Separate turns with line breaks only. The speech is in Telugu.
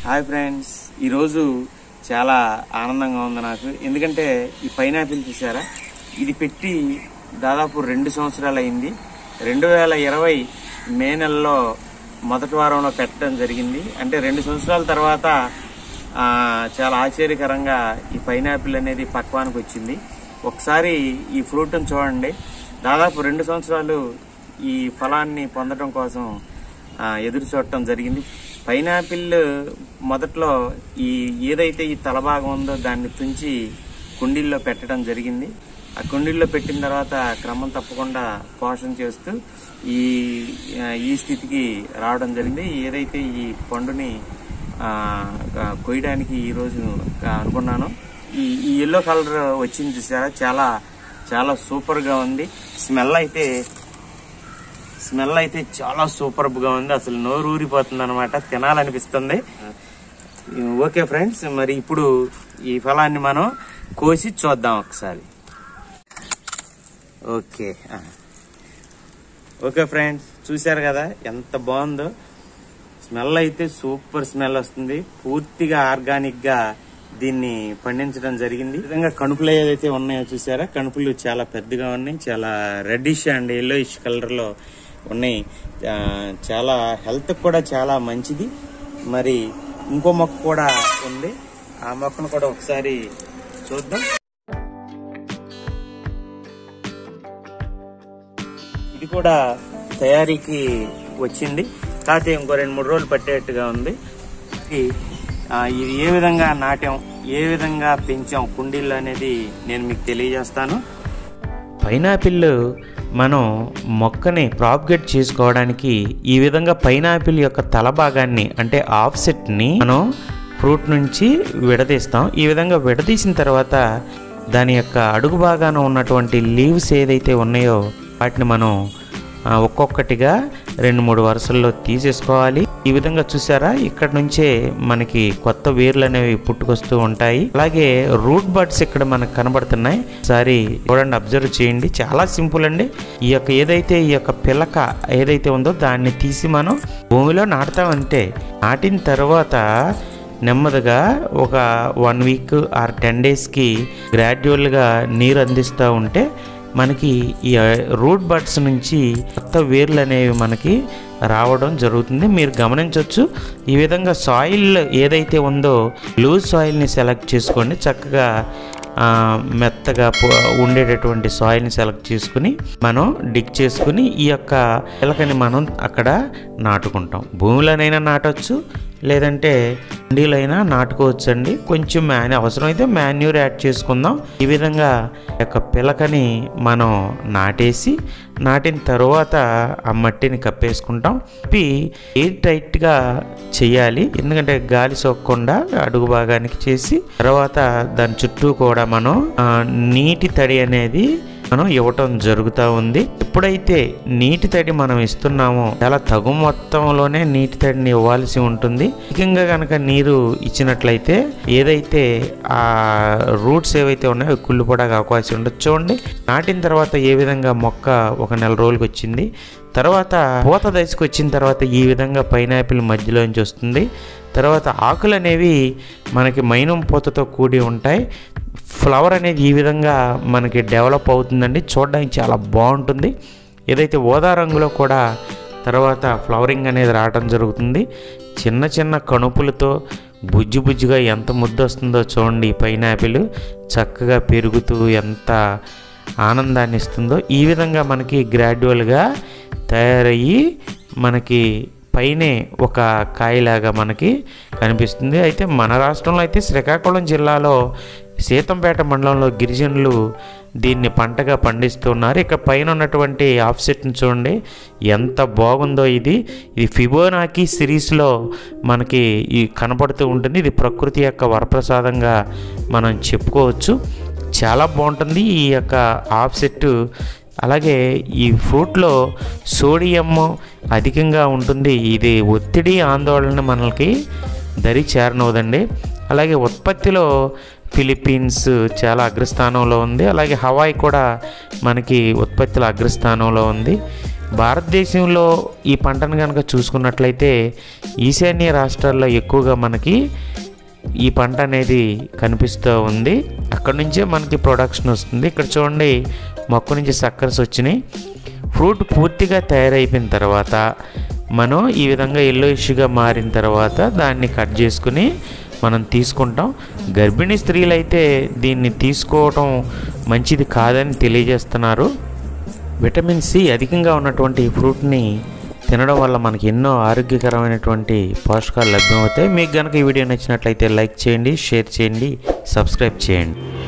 హాయ్ ఫ్రెండ్స్ ఈరోజు చాలా ఆనందంగా ఉంది నాకు ఎందుకంటే ఈ పైనాపిల్ చూసారా ఇది పెట్టి దాదాపు రెండు సంవత్సరాలు అయింది రెండు వేల ఇరవై మే నెలలో మొదటి వారంలో పెట్టడం జరిగింది అంటే రెండు సంవత్సరాల తర్వాత ఆ, చాలా ఆశ్చర్యకరంగా ఈ పైనాపిల్ అనేది పక్వానికి వచ్చింది ఒకసారి ఈ ఫ్రూట్ని చూడండి దాదాపు రెండు సంవత్సరాలు ఈ ఫలాన్ని పొందడం కోసం ఆ, ఎదురు చూడటం జరిగింది పైనాపిల్ మొదట్లో ఈ ఏదైతే ఈ తలభాగం ఉందో దాన్ని తుంచి కుండీల్లో పెట్టడం జరిగింది ఆ కుండీల్లో పెట్టిన తర్వాత క్రమం తప్పకుండా పోషణ చేస్తూ ఈ ఆ, ఈ స్థితికి రావడం జరిగింది ఏదైతే ఈ పండుని ఆ, ఆ, కొయ్యడానికి ఈరోజు అనుకున్నాను ఈ ఈ ఎల్లో కలర్ వచ్చింది చూసారా చాలా చాలా సూపర్గా ఉంది స్మెల్ అయితే స్మెల్ అయితే చాలా సూపర్ గా ఉంది అసలు నోరు ఊరిపోతుంది అనమాట తినాలనిపిస్తుంది ఓకే ఫ్రెండ్స్ మరి ఇప్పుడు ఈ ఫలాన్ని మనం కోసి చూద్దాం ఒకసారి ఓకే ఆ. ఓకే ఫ్రెండ్స్ చూశారు కదా ఎంత బాగుందో స్మెల్ అయితే సూపర్ స్మెల్ వస్తుంది పూర్తిగా ఆర్గానిక్ గా దీన్ని పండించడం జరిగింది ఈ విధంగా కణుపులు ఏదైతే ఉన్నాయో చూసారా కణుపులు చాలా పెద్దగా ఉన్నాయి చాలా రెడ్డిష్ అండ్ ఎల్లోయిష్ కలర్ లో ఉన్నాయి ఆ, చాలా హెల్త్ కూడా చాలా మంచిది మరి ఇంకో మొక్క కూడా ఉంది ఆ మొక్కను కూడా ఒకసారి చూద్దాం ఇది కూడా తయారీకి వచ్చింది కాకపోతే ఇంకో రెండు మూడు రోజులు పట్టేట్టుగా ఉంది ఇది, ఆ, ఇది ఏ విధంగా నాటాం ఏ విధంగా పెంచాం కుండీల్లో అనేది నేను మీకు తెలియజేస్తాను
పైనాపిల్ మనం మొక్కని ప్రాపగేట్ చేసుకోవడానికి ఈ విధంగా పైనాపిల్ యొక్క తల భాగాన్ని అంటే ఆఫ్ సెట్ని మనం ఫ్రూట్ నుంచి విడదీస్తాం ఈ విధంగా విడదీసిన తర్వాత దాని యొక్క అడుగు భాగాన ఉన్నటువంటి లీవ్స్ ఏదైతే ఉన్నాయో వాటిని మనం ఆ, ఒక్కొక్కటిగా రెండు మూడు వరుసల్లో తీసేసుకోవాలి ఈ విధంగా చూసారా ఇక్కడ నుంచే మనకి కొత్త వేర్లు అనేవి పుట్టుకొస్తూ ఉంటాయి అలాగే రూట్ బర్డ్స్ ఇక్కడ మనకు కనబడుతున్నాయి ఒకసారి చూడండి అబ్జర్వ్ చేయండి చాలా సింపుల్ అండి ఈ యొక్క ఏదైతే ఈ యొక్క పిలక ఏదైతే ఉందో దాన్ని తీసి మనం భూమిలో నాటుతామంటే నాటిన తర్వాత నెమ్మదిగా ఒక వన్ వీక్ ఆర్ టెన్ డేస్కి గ్రాడ్యువల్గా నీరు అందిస్తూ ఉంటే మనకి ఈ రూట్ బడ్స్ నుంచి కొత్త వేర్లు అనేవి మనకి రావడం జరుగుతుంది మీరు గమనించవచ్చు ఈ విధంగా సాయిల్ ఏదైతే ఉందో లూజ్ సాయిల్ని సెలెక్ట్ చేసుకోండి చక్కగా ఆ, మెత్తగా పొ- ఉండేటటువంటి సాయిల్ని సెలెక్ట్ చేసుకుని మనం డిగ్ చేసుకుని ఈ యొక్క పిలకని మనం అక్కడ నాటుకుంటాం భూమిలోనైనా నాటొచ్చు లేదంటే కుండీలైనా నాటుకోవచ్చు అండి కొంచెం మ్యాన్ అవసరమైతే మాన్యూర్ యాడ్ చేసుకుందాం ఈ విధంగా ఈ యొక్క పిలకని మనం నాటేసి నాటిన తర్వాత ఆ మట్టిని కప్పేసుకుంటాం కప్పి ఎయిర్ టైట్గా చేయాలి ఎందుకంటే గాలి సోకకుండా అడుగు భాగానికి చేసి తర్వాత దాని చుట్టూ కూడా మనం ఆ, నీటి తడి అనేది మనం ఇవ్వటం జరుగుతూ ఉంది ఎప్పుడైతే నీటి తడి మనం ఇస్తున్నామో చాలా తగు మొత్తంలోనే నీటి తడిని ఇవ్వాల్సి ఉంటుంది అధికంగా కనుక నీరు ఇచ్చినట్లయితే ఏదైతే ఆ రూట్స్ ఏవైతే ఉన్నాయో అవి కుళ్ళిపోవడానికి అవకాశం ఉండదు చూడండి నాటిన తర్వాత ఏ విధంగా మొక్క ఒక నెల రోజులకి వచ్చింది తర్వాత పూత దశకు వచ్చిన తర్వాత ఈ విధంగా పైనాపిల్ మధ్యలోంచి వస్తుంది తర్వాత ఆకులు అనేవి మనకి మైనం పూతతో కూడి ఉంటాయి ఫ్లవర్ అనేది ఈ విధంగా మనకి డెవలప్ అవుతుందండి చూడడానికి చాలా బాగుంటుంది ఏదైతే ఓదా రంగులో కూడా తర్వాత ఫ్లవరింగ్ అనేది రావడం జరుగుతుంది చిన్న చిన్న కణుపులతో బుజ్జి బుజ్జిగా ఎంత ముద్ద వస్తుందో చూడండి ఈ పైనాపిల్ చక్కగా పెరుగుతూ ఎంత ఆనందాన్ని ఇస్తుందో ఈ విధంగా మనకి గ్రాడ్యువల్గా తయారయ్యి మనకి పైనే ఒక కాయలాగా మనకి కనిపిస్తుంది అయితే మన రాష్ట్రంలో అయితే శ్రీకాకుళం జిల్లాలో సీతంపేట మండలంలో గిరిజనులు దీన్ని పంటగా పండిస్తున్నారు ఇక పైన ఉన్నటువంటి ఆఫ్సెట్ని చూడండి ఎంత బాగుందో ఇది ఇది ఫిబోనాకి సిరీస్లో మనకి ఈ కనపడుతూ ఉంటుంది ఇది ప్రకృతి యొక్క వరప్రసాదంగా మనం చెప్పుకోవచ్చు చాలా బాగుంటుంది ఈ యొక్క ఆఫ్సెట్ అలాగే ఈ ఫ్రూట్లో సోడియం అధికంగా ఉంటుంది ఇది ఒత్తిడి ఆందోళన మనకి దరి చేరనవదండి అలాగే ఉత్పత్తిలో ఫిలిప్పీన్స్ చాలా అగ్రస్థానంలో ఉంది అలాగే హవాయి కూడా మనకి ఉత్పత్తిలో అగ్రస్థానంలో ఉంది భారతదేశంలో ఈ పంటను కనుక చూసుకున్నట్లయితే ఈశాన్య రాష్ట్రాల్లో ఎక్కువగా మనకి ఈ పంట అనేది కనిపిస్తూ ఉంది అక్కడ నుంచే మనకి ప్రొడక్షన్ వస్తుంది ఇక్కడ చూడండి మొక్క నుంచి సక్కర్స్ వచ్చినాయి ఫ్రూట్ పూర్తిగా తయారైపోయిన తర్వాత మనం ఈ విధంగా ఎల్లో ఇష్యూగా మారిన తర్వాత దాన్ని కట్ చేసుకుని మనం తీసుకుంటాం గర్భిణీ స్త్రీలు అయితే దీన్ని తీసుకోవటం మంచిది కాదని తెలియజేస్తున్నారు విటమిన్ సి అధికంగా ఉన్నటువంటి ఈ ఫ్రూట్ని తినడం వల్ల మనకి ఎన్నో ఆరోగ్యకరమైనటువంటి పోషకాలు లభ్యమవుతాయి మీకు కనుక ఈ వీడియో నచ్చినట్లయితే లైక్ చేయండి షేర్ చేయండి సబ్స్క్రైబ్ చేయండి